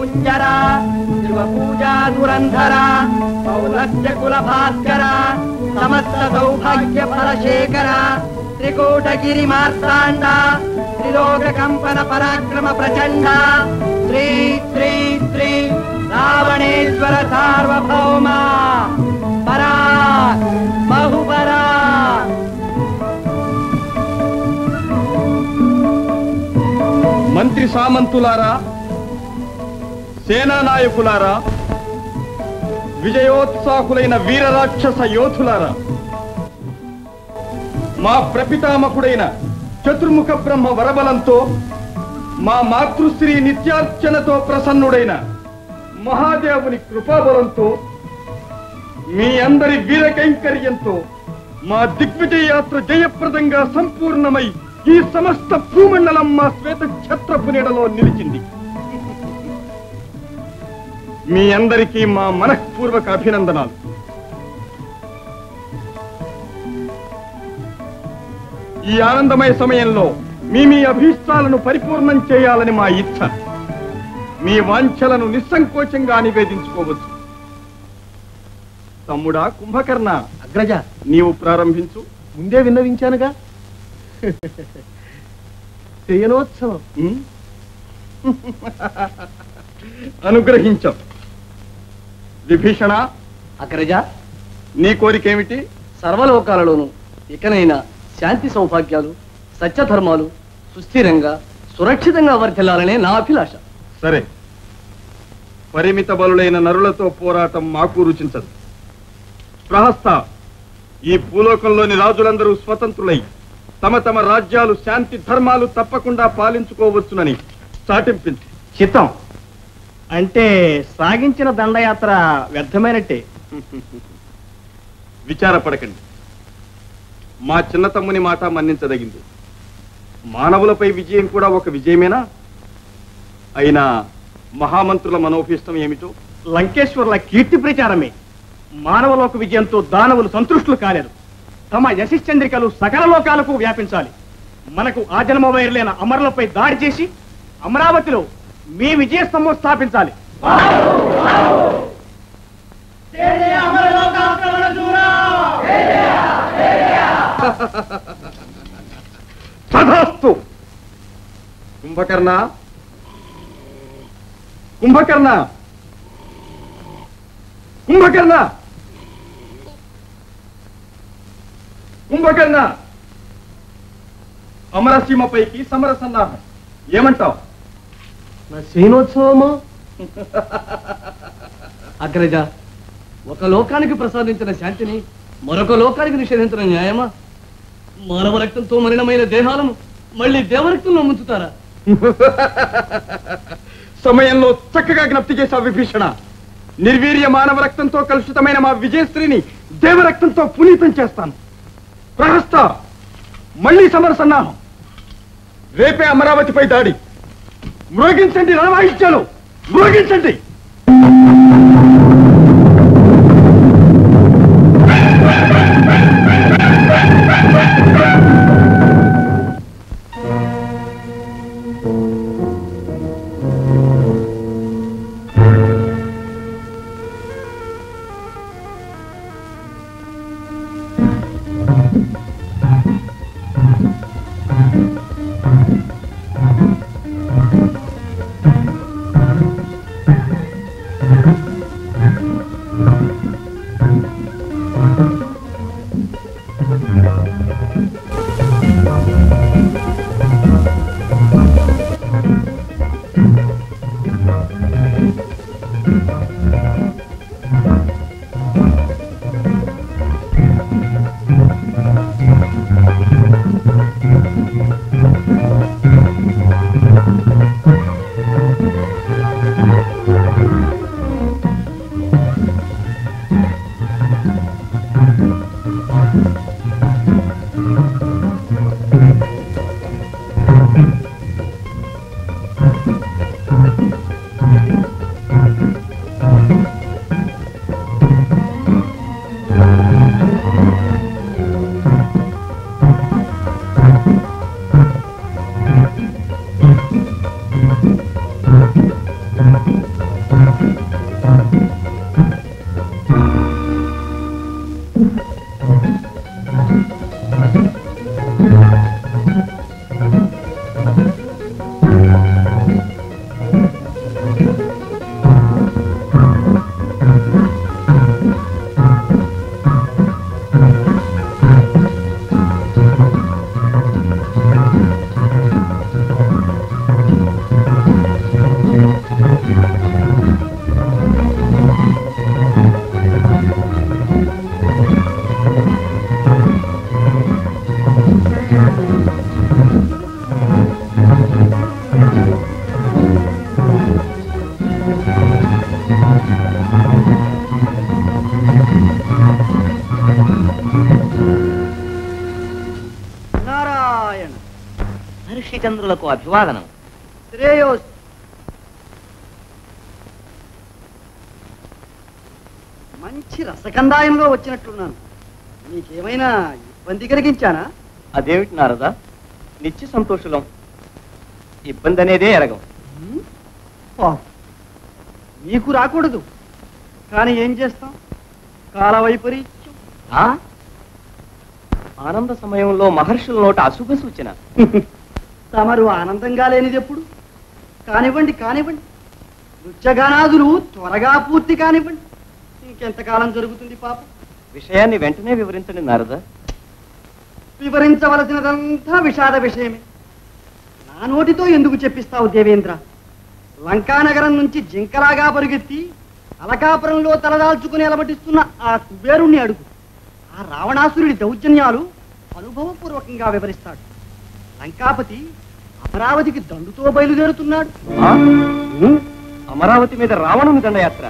కుञ्जర ధ్రువపూజా దురంధర పౌలస్య కుల భాస్కర సమస్త సౌభాగ్య ఫలశేఖర త్రికూటగిరి మార్తాండ త్రిలోక కంపన పరాక్రమ ప్రచండ శ్రీ శ్రీ శ్రీ రావణేశ్వర సార్వభౌమ పరా బహుపరా మంత్రి సామంతులారా సేనా నాయకులారా విజయోత్సాహులైన వీర రాక్షస యోధులారా మా ప్రపితామకుడైన చతుర్ముఖ బ్రహ్మ వరబలంతో మా మాతృశ్రీ నిత్యార్చనతో ప్రసన్నుడైన మహాదేవుని కృపాబలంతో మీ అందరి వీర కైంకర్యంతో మా దిగ్విజయ యాత్ర జయప్రదంగా సంపూర్ణమై ఈ సమస్త భూమండలం మా శ్వేత ఛత్రపు నీడలో నిలిచింది మీ అందరికీ మా మనఃపూర్వక అభినందనాలు ఈ ఆనందమయ సమయంలో మీ మీ అభీష్టాలను పరిపూర్ణం చేయాలని మా ఇచ్ఛ మీ వాంఛలను నిస్సంకోచంగా నివేదించుకోవచ్చు తమ్ముడా కుంభకర్ణ అగ్రజ నీవు ప్రారంభించు ముందే విన్నవించానుగా శయనోత్సవం ఉమ్? అనుగ్రహించాం విభీషణ అగ్రజ నీ కోరికేమిటి సర్వలోకాలలోనూ ఇకనైనా శాంతి సౌభాగ్యాలు సత్యధర్మాలు సుస్థిరంగా సురక్షితంగా వర్ధిల్లాలనే నా అభిలాష సరే పరిమిత బలులైన నరులతో పోరాటం మాకు రుచించదు ప్రహస్త ఈ భూలోకంలోని రాజులందరూ స్వతంత్రులై తమ తమ రాజ్యాలు శాంతి ధర్మాలు తప్పకుండా పాలించుకోవచ్చునని చాటింపింది చిత్తం అంటే సాగించిన దండయాత్ర వ్యర్థమైనట్టే విచారపడకండి మా చిన్న తమ్ముని మాట మన్నించదగింది మానవులపై విజయం కూడా ఒక విజయమేనా అయినా మహామంత్రుల మనోభీష్టం ఏమిటో లంకేశ్వర్ల కీర్తి ప్రచారమే మానవలోక విజయంతో దానవులు సంతృష్టులు కాలేరు తమ యశశ్చంద్రికలు సకల లోకాలకు వ్యాపించాలి మనకు ఆజన్మ వైరులైన అమరులపై దాడి చేసి అమరావతిలో మీ విజయ స్తంభం స్థాపించాలి తథాస్తు కుంభకర్ణ కుంభకర్ణ కుంభకర్ణ కుంభకర్ణ అమరసీమపైకి సమర సన్నాహం ఏమంటావు నా శయనోత్సవము అగ్రజ ఒక లోకానికి ప్రసాదించిన శాంతిని మరొక లోకానికి నిషేధించిన న్యాయమా మానవ రక్తంతో మలినమైన దేహాలను మళ్ళీ దేవరక్తంలో ముంచుతారా సమయంలో చక్కగా జ్ఞప్తి చేశావు విభీషణ నిర్వీర్య మానవ రక్తంతో కలుషితమైన మా విజయశ్రీని దేవరక్తంతో పునీతం చేస్తాను ప్రహస్త మళ్ళీ సమర సన్నాహం రేపే అమరావతిపై దాడి మ్రోగించండి రణవాయిద్యాలు మ్రోగించండి నారాయణ మహర్షిచంద్రులకు అభివాదనం శ్రేయోస్ మంచి రసకందాయంలో వచ్చినట్టున్నాను నీకేమైనా ఇబ్బంది కలిగించానా అదేమిటి నారదా నిత్య సంతోషులం ఇబ్బంది అనేదే ఎరగం హ్మ్? పాపం. నీకు రాకూడదు కానీ ఏం చేస్తాం కాల వైపరీత్యం ఆ? ఆనంద సమయంలో మహర్షుల నోట అశుభ సూచన తమరు ఆనందంగా లేనిది ఎప్పుడు కానివ్వండి కానివ్వండి నృత్యగానాదులు త్వరగా పూర్తి కానివ్వండి ఇంకెంతకాలం జరుగుతుంది పాపం విషయాన్ని వెంటనే వివరించండి నారద వివరించవలసినదంతా విషాద విషయమే నా నోటితో ఎందుకు చెప్పిస్తావు దేవేంద్ర లంకానగరం నుంచి జింకలాగా పరుగెత్తి అలకాపురంలో తలదాల్చుకుని అలమటిస్తున్న ఆ కుబేరుణ్ణి అడుగు ఆ రావణాసురుడి దౌర్జన్యాలు అనుభవపూర్వకంగా వివరిస్తాడు లంకాపతి అమరావతికి దండుతో బయలుదేరుతున్నాడు ఆ? అమరావతి మీద రావణుని దండయాత్ర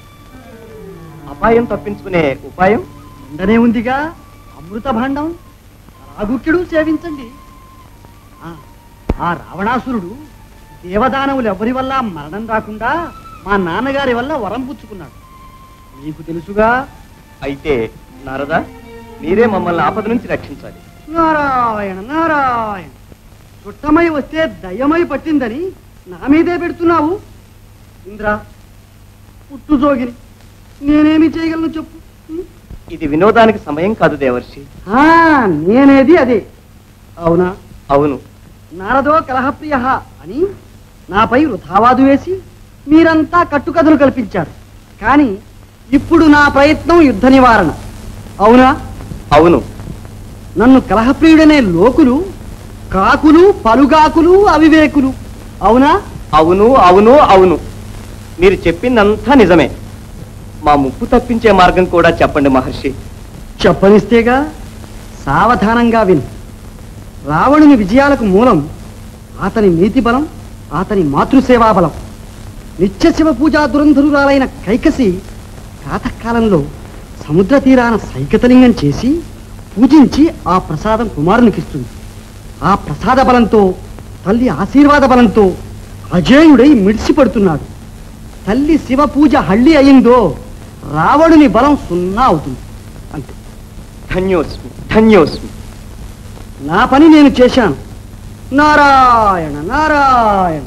అపాయం తప్పించుకునే ఉపాయం ఉండనే ఉందిగా అమృత భాండం రాగుక్యుడు సేవించండి ఆ, ఆ రావణాసురుడు దేవదానవులు ఎవరి వల్ల మరణం రాకుండా మా నాన్నగారి వల్ల వరం పుచ్చుకున్నాడు మీకు తెలుసుగా అయితే నారద మీరే మమ్మల్ని ఆపద నుంచి రక్షించాలి నారాయణ నారాయణ చుట్టమై వస్తే దయ్యమై పట్టిందని నా మీదే పెడుతున్నావు ఇంద్ర పుట్టు జోగిని నేనేమి చేయగలను చెప్పు ఉం? ఇది వినోదానికి సమయం కాదు దేవర్షి ఆ, నేనేది అదే అవునా అవును నారదో కలహప్రియ అని నాపై వృథావాదు వేసి మీరంతా కట్టుకథలు కల్పించారు కానీ ఇప్పుడు నా ప్రయత్నం యుద్ధ నివారణ అవునా అవును నన్ను కలహప్రియుడనే లోకులు కాకులు పలుగాకులు అవివేకులు అవునా అవును అవును అవును మీరు చెప్పిందంతా నిజమే మా ముప్పు తప్పించే మార్గం కూడా చెప్పండి మహర్షి చెప్పనిస్తేగా సావధానంగా విను రావణుని విజయాలకు మూలం అతని నీతి బలం అతని మాతృసేవా బలం నిత్య శివ పూజా దురంధరురాలైన కైకసి ప్రాతకాలంలో సముద్ర తీరాన సైకతలింగం చేసి పూజించి ఆ ప్రసాదం కుమారునికిస్తుంది ఆ ప్రసాద బలంతో తల్లి ఆశీర్వాద బలంతో అజేయుడై మిడిసిపడుతున్నాడు తల్లి శివ పూజ హళ్ళి అయిందో రావణుని బలం సున్నా అవుతుంది అంతే ధన్యోస్మి ధన్యోస్మి నా పని నేను చేశాను నారాయణ నారాయణ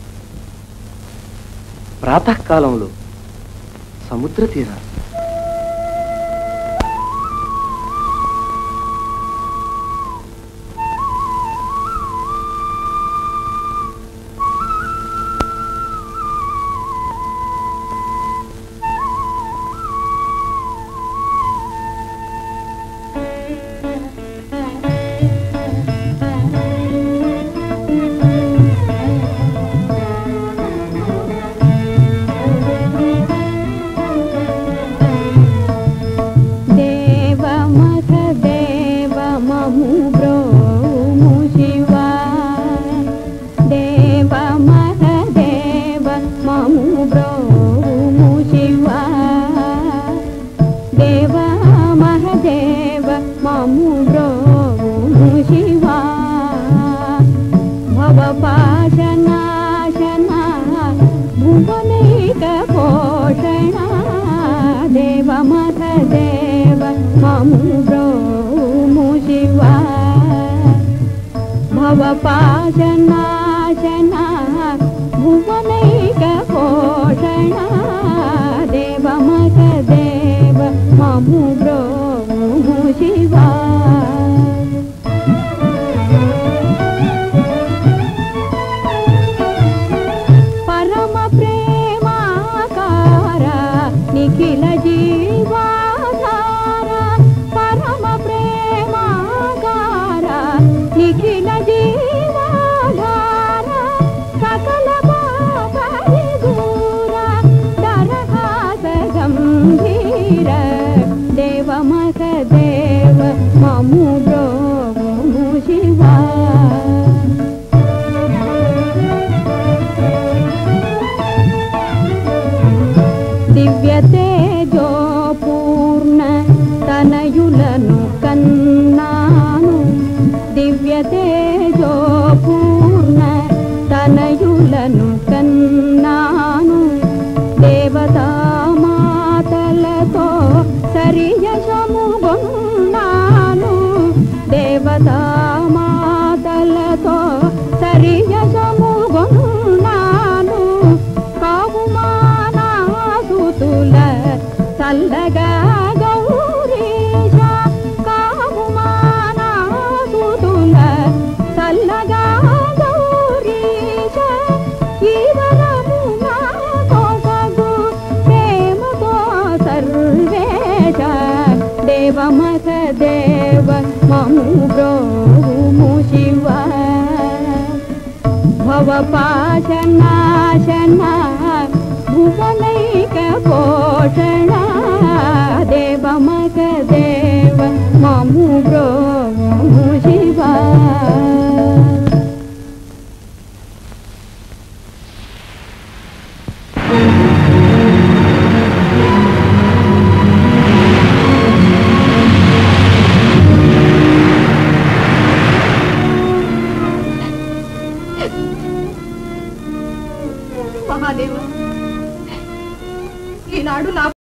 ప్రాతకాలంలో సముద్ర తీరా దేవమథ దేవమము బ్రోము శివా దేవమథ దేవ మము బ్రోము శివా దేవమహ దేవ మము బ్రోము శివా భవపాశనాశనా భువనైక పోషణ దేవమథ దేవ మము బ్రోము శివా భవపాశనాశనా భువనైక భువనైక పోషణ దేవమక దేవ మము బ్రోము శివా పరమ ప్రేమాకార నిఖిల జీవాధార పరమ ప్రేమాకార నిఖిల జీవాధార సకల పాపరిదూర దరహాస గంభీర దేవమక దేవ మము బ్రోము శివా దివ్య తేజో పూర్ణ తనయులను కన్నాను దివ్య తేజో పూర్ణ తనయులను కన్నాను దేవతా మాతలతో సరియశముగొన్నాను దేవతా మాతలతో సరియశముగొన్నాను కావుమానాసుతుల చల్లగా గౌరీశ కావుమానాసుతుల చల్లగా గౌరీశ ఈవరము నా కొసగు ప్రేమతో సర్వేశ దేవమక దేవ మము బ్రోము శివ భవపాశనాశన భువనైక పోషణ దేవమక దేవ మము బ్రోము శివ మహాదేవ ఈనాడు నా